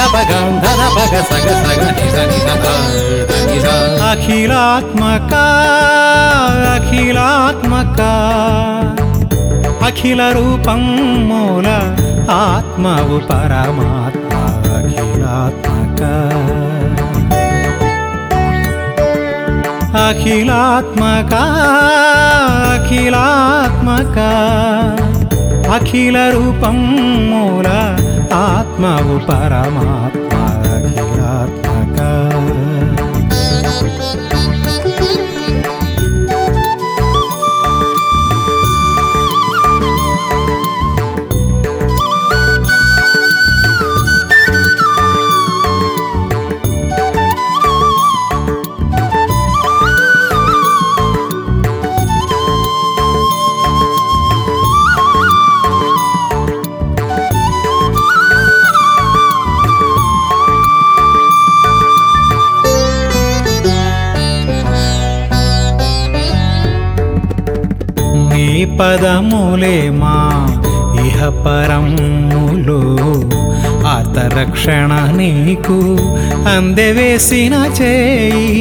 పగ ధన పగ సగ సగ నిజ నిజ ధ ధ నిజ అఖిలాత్మక అఖిలాత్మక అఖిల రూపం మూల ఆత్మవు పరమాత్మ అఖిలాత్మక అఖిలాత్మక అఖిలాత్మక అఖిల రూపం మూల ఆత్మవు పరమాత్మ అఖిలాత్మక నీ పదములే మా ఇహ పరములు ఆర్తరక్షణ నీకు అందెవేసిన చేయి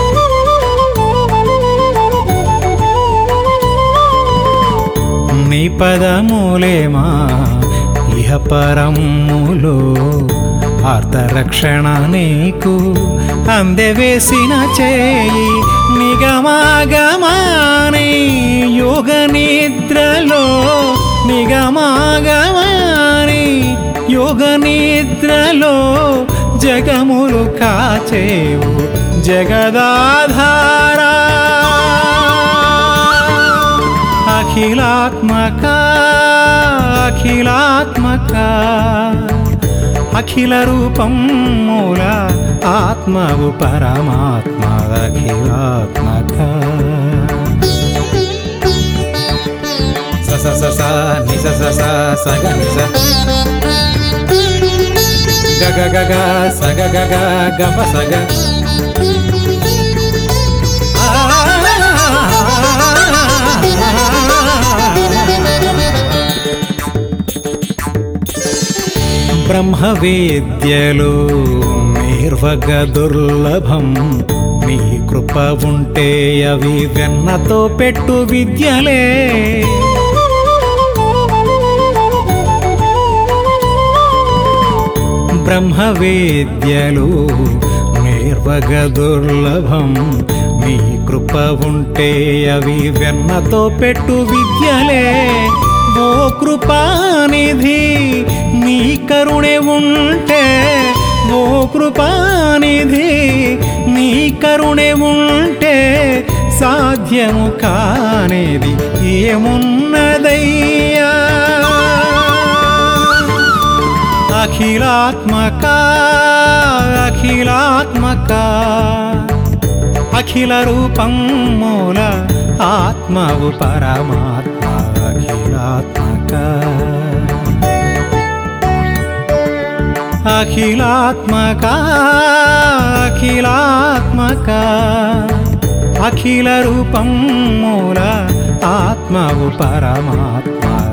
నీ పదములే మా ఇహ పరములు ఆర్తరక్షణ నీకు అందెవేసిన చేయి నిగమాగమాని యోగ నిద్రలో నిగమాగమాని యోగ నిద్రలో జగములు కాచేవు జగదాధారా అఖిలాత్మక అఖిలాత్మక అఖిల రూపం మూల ఆత్మవు పరమాత్మ అఖిలాత్మక స స స స నిజ స స సగ నిజ గ గ గ గ సగ గ గ గ ప సగ బ్రహ్మ విద్యలు నిర్వగ దుర్లభం నీ కృప ఉంటే అవి వెన్నతో పెట్టు విద్యలే బ్రహ్మ విద్యలు నిర్వగ దుర్లభం నీ కృప ఉంటే అవి వెన్నతో పెట్టు విద్యలే ఓ కృపానిధి నీ కరుణೆ ఉంటే ఓ కృపానిధి నీ కరుణೆ ఉంటే సాధ్యము కానేది ఏమున్నదయ్యా అఖిలాత్మక అఖిలాత్మక అఖిల రూపం మూల ఆత్మవు పరమాత్మ అఖిలాత్మక అఖిలాత్మక అఖిలాత్మక అఖిల రూపం మూల ఆత్మవు పరమాత్మ